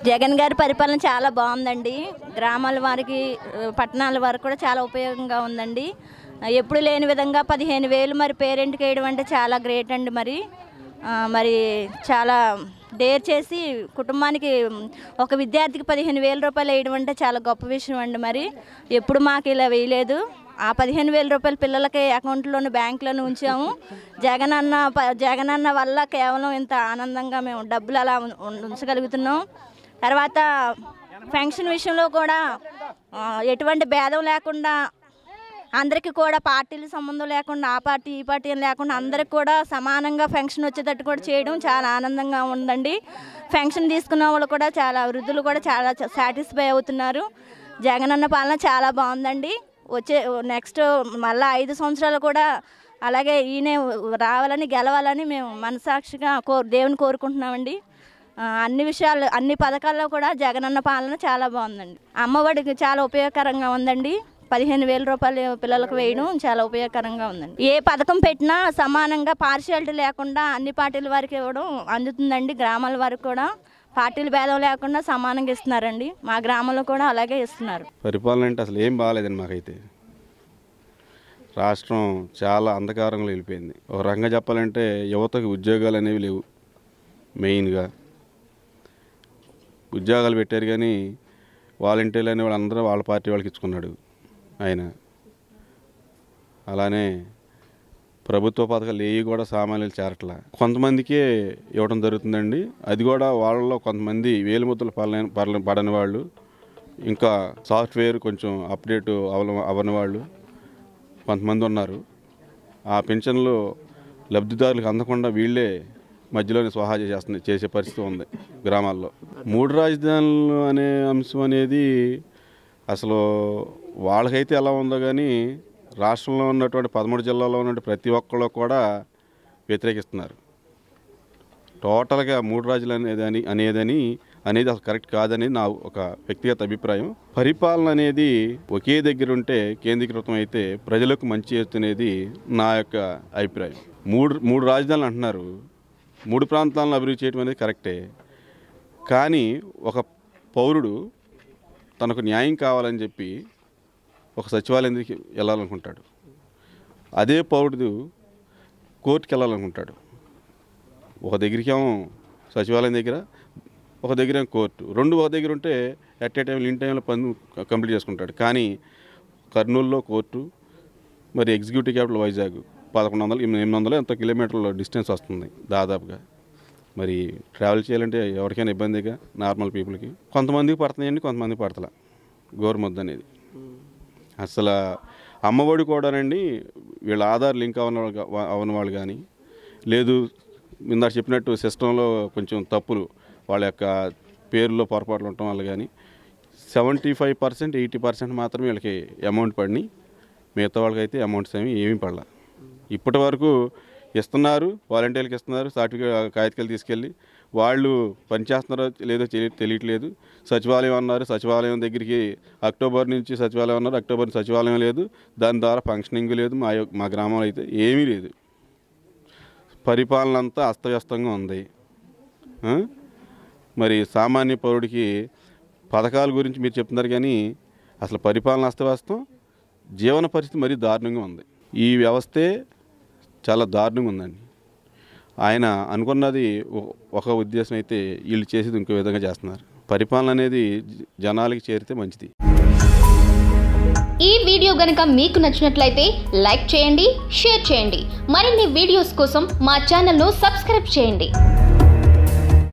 జగన్ గారి పరిపాలన చాలా బాగుందండి గ్రామాల వారికి ఆ, పట్టణాల వారికి కూడా చాలా ఉపయోగంగా ఉందండి ఆ, ఎప్పుడు లేని విధంగా పదిహేను వేలు మరి పేరెంట్కి వేయడం అంటే చాలా గ్రేట్ అండి మరి ఆ, మరి చాలా డేర్ చేసి కుటుంబానికి మ్, ఒక విద్యార్థికి పదిహేను వేల రూపాయలు వేయడం అంటే చాలా గొప్ప విషయం అండి మరి ఎప్పుడు మాకు ఇలా వేయలేదు ఆ పదిహేను వేల రూపాయలు పిల్లలకి అకౌంట్లోను బ్యాంకులోను ఉంచాము జగన్ అన్న ప- జగన్ అన్న వల్ల కేవలం ఇంత ఆనందంగా మేము డబ్బులు అలా ఉం- ఉం- ఉంచగలుగుతున్నాం తర్వాత పెన్షన్ విషయంలో కూడా ఆ, ఎటువంటి భేదం లేకుండా అందరికీ కూడా పార్టీల సంబంధం లేకుండా ఆ పార్టీ ఈ పార్టీ అని లేకుండా అందరికి కూడా సమానంగా ఫంక్షన్ వచ్చేటట్టు కూడా చేయడం చాలా ఆనందంగా ఉందండి ఫంక్షన్ తీసుకున్న వాళ్ళు కూడా చాలా వృద్ధులు కూడా చాలా సాటిస్ఫై అవుతున్నారు జగన్ అన్న పాలన చాలా బాగుందండి వచ్చే నెక్స్ట్ మళ్ళీ ఐదు సంవత్సరాలు కూడా అలాగే ఈయనే రావాలని గెలవాలని మేము మనసాక్షిగా కో దేవుని కోరుకుంటున్నామండి ఆ, అన్ని విషయాలు అన్ని పథకాల్లో కూడా జగనన్న పాలన చాలా బాగుందండి అమ్మఒడికి చాలా ఉపయోగకరంగా ఉందండి పదిహేను వేల రూపాయలు పిల్లలకు వేయడం చాలా ఉపయోగకరంగా ఉందండి ఏ పథకం పెట్టినా సమానంగా పార్షియాలిటీ లేకుండా అన్ని పార్టీల వారికి ఇవ్వడం అందుతుందండి గ్రామాల వారికి కూడా పార్టీల భేదం లేకుండా సమానంగా ఇస్తున్నారండి మా గ్రామంలో కూడా అలాగే ఇస్తున్నారు పరిపాలన అంటే అసలు ఏం బాగాలేదండి మాకైతే రాష్ట్రం చాలా అంధకారంలో వెళ్ళిపోయింది ఒక రకంగా చెప్పాలంటే యువతకు ఉద్యోగాలు అనేవి లేవు మెయిన్గా ఉద్యోగాలు పెట్టారు కానీ వాలంటీర్లు అనే వాళ్ళందరూ వాళ్ళ పార్టీ వాళ్ళకి ఇచ్చుకున్నాడు ఆయన అలానే ప్రభుత్వ పథకాలు ఏవి కూడా సామాన్యులు చేరట్లా కొంతమందికే ఇవ్వడం జరుగుతుందండి అది కూడా వాళ్ళలో కొంతమంది వేలిముద్రలు పడలేని పడలేని పడని వాళ్ళు ఇంకా సాఫ్ట్వేర్ కొంచెం అప్డేట్ అవల అవ్వని వాళ్ళు కొంతమంది ఉన్నారు ఆ పెన్షన్లు లబ్ధిదారులకు అందకుండా వీళ్ళే మధ్యలోనే స్వాహా చేసేస్తుంది చేసే పరిస్థితి ఉంది గ్రామాల్లో మూడు రాజధానులు అనే అంశం అనేది అసలు వాళ్ళకైతే ఎలా ఉందో కానీ రాష్ట్రంలో ఉన్నటువంటి పదమూడు జిల్లాల్లో ఉన్నటువంటి ప్రతి ఒక్కళ్ళు కూడా వ్యతిరేకిస్తున్నారు టోటల్గా మూడు రాజులు అనేది అని అనేదని అనేది అసలు కరెక్ట్ కాదని నా ఒక వ్యక్తిగత అభిప్రాయం పరిపాలన అనేది ఒకే దగ్గర ఉంటే కేంద్రీకృతం అయితే ప్రజలకు మంచి చేస్తున్నది నా యొక్క అభిప్రాయం మూడు మూడు రాజధానులు అంటున్నారు మూడు ప్రాంతాలను అభివృద్ధి చేయడం అనేది కరెక్టే కానీ ఒక పౌరుడు తనకు న్యాయం కావాలని చెప్పి ఒక సచివాలయం దగ్గరికి వెళ్ళాలనుకుంటాడు అదే పౌరుడు కోర్టుకి వెళ్ళాలనుకుంటాడు ఒక దగ్గరికి ఏమో సచివాలయం దగ్గర ఒక దగ్గర ఏమో కోర్టు రెండు ఒక దగ్గర ఉంటే ఎట్ ఏ టైంలో ఇన్ టైంలో పని కంప్లీట్ చేసుకుంటాడు కానీ కర్నూలులో కోర్టు మరి ఎగ్జిక్యూటివ్ క్యాపిటల్ వైజాగ్ పదకొండు వందలు ఎనిమిది వందలు ఎంత కిలోమీటర్ల డిస్టెన్స్ వస్తుంది దాదాపుగా మరి ట్రావెల్ చేయాలంటే ఎవరికైనా ఇబ్బందిగా నార్మల్ పీపుల్కి కొంతమందికి పడుతున్నాయండి కొంతమందికి పడతల గోరుముద్ద అనేది అసలు అమ్మఒడి కూడానండి వీళ్ళ ఆధార్ లింక్ అవన అవన వాళ్ళు కానీ లేదు ఇందాక చెప్పినట్టు సిస్టంలో కొంచెం తప్పులు వాళ్ళ యొక్క పేరులో పొరపాట్లు ఉండటం వల్ల కానీ seventy five percent eighty percent మాత్రమే వీళ్ళకి అమౌంట్ పడినాయి మిగతా వాళ్ళకైతే అమౌంట్స్ ఏమి ఏమీ పడలా ఇప్పటి వరకు ఇస్తున్నారు వాలంటీర్లకు ఇస్తున్నారు సర్టిఫికేట్ కాగితాలు తీసుకెళ్ళి వాళ్ళు పనిచేస్తున్నారో లేదో తెలియ తెలియట్లేదు సచివాలయం అన్నారు సచివాలయం దగ్గరికి అక్టోబర్ నుంచి సచివాలయం అన్నారు అక్టోబర్ నుంచి సచివాలయం లేదు దాని ద్వారా ఫంక్షనింగ్ లేదు మా యొ- మా గ్రామంలో అయితే ఏమీ లేదు పరిపాలన అంతా అస్తవ్యస్తంగా ఉంది ఆ? మరి సామాన్య పౌరుడికి పథకాల గురించి మీరు చెప్తున్నారు కానీ అసలు పరిపాలన అస్తవ్యస్తం జీవన పరిస్థితి మరీ దారుణంగా ఉంది ఈ వ్యవస్థే చాలా దారుణంగా ఉందండి ఆయన అనుకున్నది ఒ- ఒక ఉద్దేశం అయితే వీళ్ళు చేసేది ఇంకో విధంగా చేస్తున్నారు పరిపాలన అనేది జ- జనాలకి చేరితే మంచిది ఈ వీడియో గనుక మీకు నచ్చినట్లయితే లైక్ చేయండి షేర్ చేయండి మరిన్ని వీడియోస్ కోసం మా ఛానల్ను సబ్స్క్రైబ్ చేయండి